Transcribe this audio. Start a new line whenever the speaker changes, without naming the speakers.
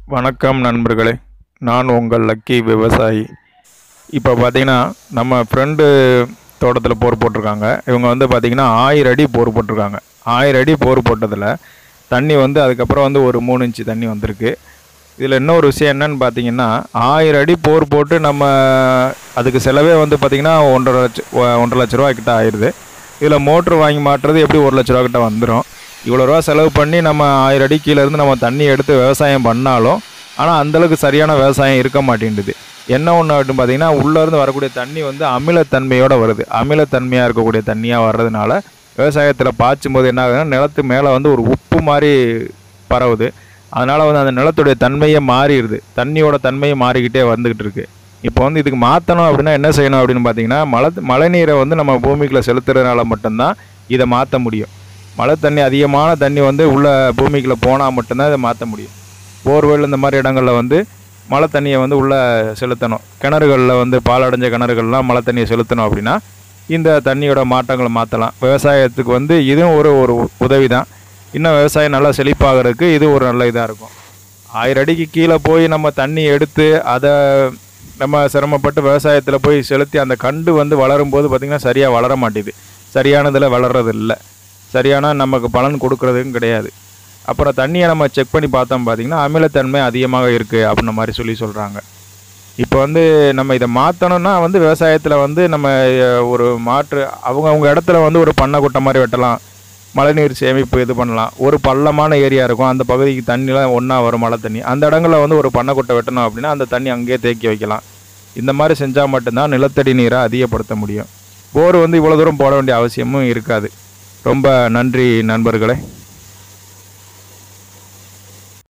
வணக்கம் நண்பர்களே நான் உங்கள் லக்கி விவசாயி இப்போ பார்த்தீங்கன்னா நம்ம ஃப்ரெண்டு தோட்டத்தில் போர் போட்டிருக்காங்க இவங்க வந்து பார்த்தீங்கன்னா ஆயிரம் அடி போர் போட்டிருக்காங்க ஆயிரம் அடி போர் போட்டதில் தண்ணி வந்து அதுக்கப்புறம் வந்து ஒரு மூணு இன்ச்சு தண்ணி வந்திருக்கு இதில் இன்னொரு விஷயம் என்னன்னு பார்த்தீங்கன்னா ஆயிரம் அடி போர் போட்டு நம்ம அதுக்கு செலவே வந்து பார்த்திங்கன்னா ஒன்றரை லட்ச ஒ- ஒன்றரை லட்ச ரூபா கிட்ட ஆயிடுது இதில் மோட்ரு வாங்கி மாட்டுறது எப்படி ஒரு லட்ச ரூபா கிட்ட வந்துடும் இவ்வளோ ரூபா செலவு பண்ணி நம்ம ஆயிரம் அடி கீழ இருந்து நம்ம தண்ணி எடுத்து விவசாயம் பண்ணாலும் ஆனால் அந்தளவுக்கு சரியான விவசாயம் இருக்க மாட்டேங்குது என்ன ஒன்று அப்படின்னு பார்த்தீங்கன்னா உள்ளேருந்து வரக்கூடிய தண்ணி வந்து அமிலத்தன்மையோட வருது அமிலத்தன்மையாக இருக்கக்கூடிய தண்ணியாக வர்றதுனால விவசாயத்தில் பாய்ச்சும் போது என்ன ஆகுதுன்னா நிலத்து மேலே வந்து ஒரு உப்பு மாதிரி பரவுது அதனால் வந்து அந்த நிலத்துடைய தன்மையே மாறிடுது தண்ணியோட தன்மையை மாறிக்கிட்டே வந்துக்கிட்டு இருக்கு இப்போ வந்து இதுக்கு மாற்றணும் அப்படின்னா என்ன செய்யணும் அப்படின்னு பார்த்தீங்கன்னா மழை மழைநீரை வந்து நம்ம பூமிக்குள்ளே செலுத்துறதுனால மட்டும்தான் இதை மாற்ற முடியும் மழை தண்ணி அதிகமான தண்ணி வந்து உள்ள பூமிக்குள்ளே போனால் மட்டும்தான் இதை மாற்ற முடியும் போர்வெல் இந்த மாதிரி இடங்களில் வந்து மழை தண்ணியை வந்து உள்ளே செலுத்தணும் கிணறுகளில் வந்து பாலடைஞ்ச கிணறுகள்லாம் மழை தண்ணியை செலுத்தணும் அப்படின்னா இந்த தண்ணியோட மாற்றங்களை மாற்றலாம் விவசாயத்துக்கு வந்து இதுவும் ஒரு ஒரு உதவி தான் இன்னும் விவசாயம் நல்லா செழிப்பாகிறதுக்கு இது ஒரு நல்ல இதாக இருக்கும் ஆயிரம் அடிக்கு கீழே போய் நம்ம தண்ணி எடுத்து அதை நம்ம சிரமப்பட்டு விவசாயத்தில் போய் செலுத்தி அந்த கண்டு வந்து வளரும்போது பார்த்திங்கன்னா சரியாக வளர மாட்டேது சரியானதில் வளர்றது இல்லை சரியான நமக்கு பலன் கொடுக்கறதுக்கும் கிடையாது அப்புறம் தண்ணியை நம்ம செக் பண்ணி பார்த்தோம் பார்த்திங்கன்னா அமிலத்தன்மை அதிகமாக இருக்குது அப்படின்ன மாதிரி சொல்லி சொல்கிறாங்க இப்போ வந்து நம்ம இதை மாற்றணும்னா வந்து விவசாயத்தில் வந்து நம்ம அஹ், ஒரு மாற்று அவங்க அவங்க இடத்துல வந்து ஒரு பண்ணை குட்டை மாதிரி வெட்டலாம் மழைநீர் சேமிப்பு இது பண்ணலாம் ஒரு பள்ளமான ஏரியா இருக்கும் அந்த பகுதிக்கு தண்ணிலாம் ஒன்றா வரும் மழை தண்ணி அந்த இடங்களில் வந்து ஒரு பண்ணை குட்டை வெட்டணும் அப்படின்னா அந்த தண்ணி அங்கேயே தேக்கி வைக்கலாம் இந்த மாதிரி செஞ்சால் மட்டும்தான் நிலத்தடி நீரை அதிகப்படுத்த முடியும் போர் வந்து இவ்வளோ தூரம் போட வேண்டிய அவசியமும் இருக்காது ரொம்ப நன்றி நண்பர்களே